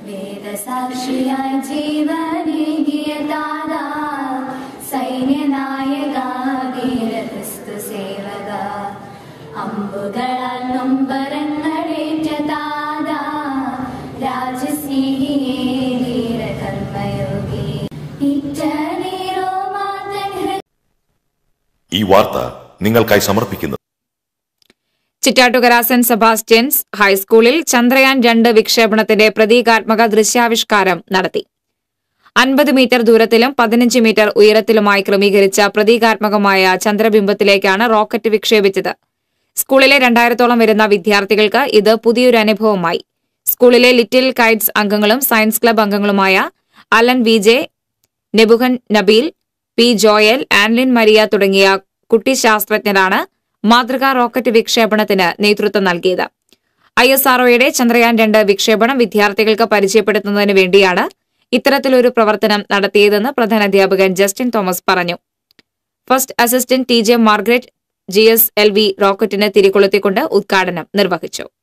വേദസാക്ഷിയായി ജീവനേകിയ താതാ സൈന്യനായക വീര ക്രിസ്തു സേവക അമ്പുകളാൽ നൊമ്പരങ്ങളേറ്റ താതാ രാജസ്നേഹിയേ വീര കർമ്മയോഗി ഇറ്റനീരോ മാതൻ ഈ വാർത്ത നിങ്ങൾക്കായി സമർപ്പിക്കുന്നത് ചിറ്റാറ്റുകര സെന്റ് സെബാസ്റ്റ്യൻസ് ഹൈസ്കൂളിൽ ചന്ദ്രയാൻ രണ്ട് വിക്ഷേപണത്തിന്റെ പ്രതീകാത്മക ദൃശ്യാവിഷ്കാരം നടത്തി അൻപത് മീറ്റർ ദൂരത്തിലും പതിനഞ്ച് മീറ്റർ ഉയരത്തിലുമായി ക്രമീകരിച്ച പ്രതീകാത്മകമായ ചന്ദ്രബിംബത്തിലേക്കാണ് റോക്കറ്റ് വിക്ഷേപിച്ചത് സ്കൂളിലെ രണ്ടായിരത്തോളം വരുന്ന വിദ്യാർത്ഥികൾക്ക് ഇത് പുതിയൊരു അനുഭവമായി സ്കൂളിലെ ലിറ്റിൽ കൈറ്റ്സ് അംഗങ്ങളും സയൻസ് ക്ലബ് അംഗങ്ങളുമായ Alan V J Nebuhan Nabeel P Joel Annlin Maria തുടങ്ങിയ കുട്ടി ശാസ്ത്രജ്ഞരാണ് മാതൃകാ റോക്കറ്റ് വിക്ഷേപണത്തിന് നേതൃത്വം നൽകിയത് ഐ എസ് ആർഒയുടെ ചന്ദ്രയാൻ രണ്ട് വിക്ഷേപണം വിദ്യാർത്ഥികൾക്ക് പരിചയപ്പെടുത്തുന്നതിന് വേണ്ടിയാണ് ഇത്തരത്തിലൊരു പ്രവർത്തനം നടത്തിയതെന്ന് പ്രധാനാധ്യാപകൻ ജസ്റ്റിൻ തോമസ് പറഞ്ഞു first assistant T J Margaret G S L V റോക്കറ്റിന് തിരികൊളുത്തിക്കൊണ്ട് ഉദ്ഘാടനം നിർവഹിച്ചു